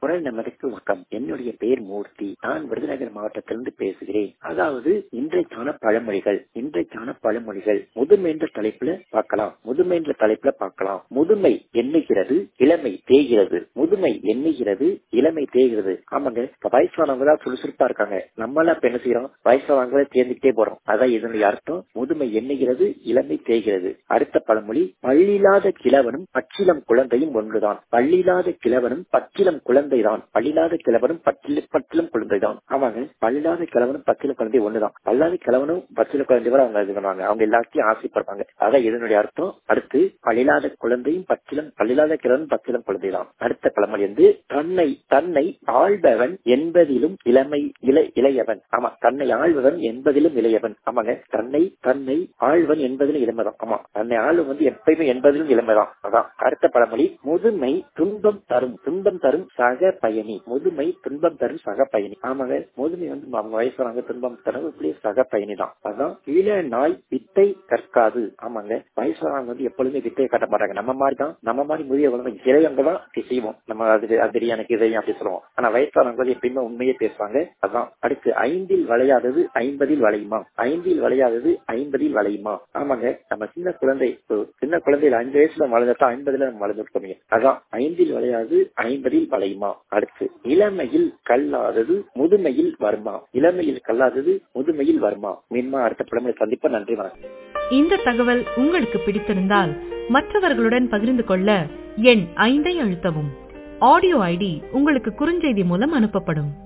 குரல் நமதுக்கு வணக்கம் என்னுடைய பெயர் மூர்த்தி நான் விருதுநகர் மாவட்டத்திலிருந்து பேசுகிறேன் அதாவது இன்றைக்கான பழமொழிகள் இன்றைக்கான பழமொழிகள் முதுமை என்ற தலைப்புல பார்க்கலாம் முதுமை என்ற தலைப்புல பார்க்கலாம் முதுமை எண்ணுகிறது இளமை தேய்கிறது முதுமை எண்ணுகிறது இளமை தேய்கிறது ஆமாங்க இப்ப வயசானவங்க தான் சுறுசுறுப்பா இருக்காங்க நம்மளாம் இப்ப என்ன செய்யறோம் வயசானவங்களே தேர்ந்துட்டே போறோம் அதான் இதனுடைய அர்த்தம் முதுமை எண்ணுகிறது இளமை தேய்கிறது அடுத்த பழமொழி பள்ளியில்லாத கிழவனும் பச்சிலம் குழந்தையும் ஒன்றுதான் பள்ளியில்லாத கிழவனும் பச்சிலம் குழந்தைதான் பள்ளியில்லாத கிழவனும் பச்சில பச்சிலம் குழந்தைதான் ஆமாங்க பள்ளியில்லாத கிழவனும் பச்சில குழந்தை ஒண்ணுதான் பல்லாத கிழவனும் பச்சில குழந்தை வரை அவங்க இது பண்ணுவாங்க அவங்க எல்லாத்தையும் ஆசைப்படுவாங்க அதான் இதனுடைய அர்த்தம் அடுத்து பள்ளியில்லாத குழந்தையும் பச்சிலம் பள்ளியில்லாத கிழவனும் பச்சிலம் குழந்தைதான் அடுத்த பழமொழி வந்து தன்னை தன்னை ஆள்பவன் என்பதிலும் இளமை இள இளையவன் ஆமா தன்னை ஆள்பவன் என்பதிலும் இளையவன் ஆமாங்க தன்னை தன்னை ஆழ்வன் என்பதிலும் இளமைதான் ஆமா தன்னை ஆள்வன் வந்து எப்பயுமே என்பதிலும் இளமைதான் அதான் அடுத்த பழமொழி முதுமை துன்பம் தரும் துன்பம் தரும் சக பயணி முதுமை துன்பம் தரும் சக பயணி ஆமாங்க முதுமை வந்து அவங்க வயசுறாங்க துன்பம் தரும் இப்படி சக பயணி தான் அதான் இள நாய் வித்தை கற்காது ஆமாங்க வயசுறாங்க வந்து எப்பொழுதுமே வித்தையை கட்ட மாட்டாங்க நம்ம மாதிரி தான் நம்ம மாதிரி முதிய குழந்தை இறையவங்க தான் செய்வோம் நம்ம அது அது தெரியும் எனக்கு இதையும் அப்படி சொல்லுவோம் ஆனா வயசானவங்க வந்து எப்பயுமே உண்மையே பேசுவாங்க அதான் அடுத்து ஐந்தில் வளையாதது ஐம்பதில் வளையுமா ஐந்தில் வளையாதது ஐம்பதில் வளையுமா ஆமாங்க நம்ம சின்ன குழந்தை சின்ன குழந்தையில அஞ்சு வயசுல வளர்ந்தா ஐம்பதுல நம்ம வளர்ந்துருக்கோம் அதான் ஐந்தில் வளையாது ஐம்பதில் வளையுமா அடுத்து இளமையில் கல்லாதது முதுமையில் வருமா இளமையில் கல்லாதது முதுமையில் வருமா மீன்மா அடுத்த பழமொழி சந்திப்பா நன்றி வணக்கம் இந்த தகவல் உங்களுக்கு பிடித்திருந்தால் மற்றவர்களுடன் பகிர்ந்து கொள்ள எண் ஐந்தை அழுத்தவும் ஆடியோ ஐடி உங்களுக்கு குறுஞ்செய்தி மூலம் அனுப்பப்படும்